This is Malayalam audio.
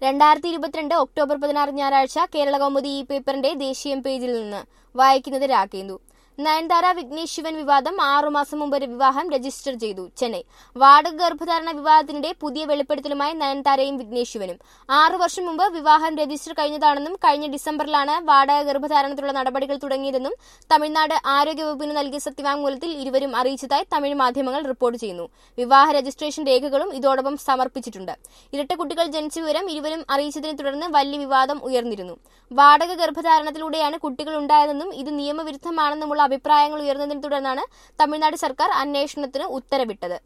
രണ്ടായിരത്തി ഇരുപത്തിരണ്ട് ഒക്ടോബർ പതിനാറ് ഞായറാഴ്ച കേരള കൗമുദി ഈ പേപ്പറിന്റെ ദേശീയ പേജിൽ നിന്ന് വായിക്കുന്നത് രാകേന്ദു നയൻതാര വിഘ്നേഷ് ശിവൻ വിവാദം ആറുമാസം മുമ്പ് ഒരു വിവാഹം രജിസ്റ്റർ ചെയ്തു ചെന്നൈ വാടക ഗർഭധാരണ വിവാദത്തിനിടെ പുതിയ വെളിപ്പെടുത്തലുമായി നയൻതാരയും വിഘ്നേഷ് ശിവനും ആറു വർഷം മുമ്പ് വിവാഹം രജിസ്റ്റർ കഴിഞ്ഞതാണെന്നും കഴിഞ്ഞ ഡിസംബറിലാണ് വാടക ഗർഭധാരണത്തിലുള്ള നടപടികൾ തുടങ്ങിയതെന്നും തമിഴ്നാട് ആരോഗ്യവകുപ്പിന് നൽകിയ സത്യവാങ്മൂലത്തിൽ ഇരുവരും അറിയിച്ചതായി തമിഴ് മാധ്യമങ്ങൾ റിപ്പോർട്ട് ചെയ്യുന്നു വിവാഹ രജിസ്ട്രേഷൻ രേഖകളും ഇതോടൊപ്പം സമർപ്പിച്ചിട്ടുണ്ട് ഇരട്ട കുട്ടികൾ ജനിച്ച വിവരം ഇരുവരും അറിയിച്ചതിനെ തുടർന്ന് വലിയ വിവാദം ഉയർന്നിരുന്നു വാടക ഗർഭധാരണത്തിലൂടെയാണ് കുട്ടികൾ ഉണ്ടായതെന്നും ഇത് നിയമവിരുദ്ധമാണെന്നുമുള്ള അഭിപ്രായങ്ങൾ ഉയർന്നതിനെ തുടർന്നാണ് തമിഴ്നാട് സർക്കാർ അന്വേഷണത്തിന് ഉത്തരവിട്ടത്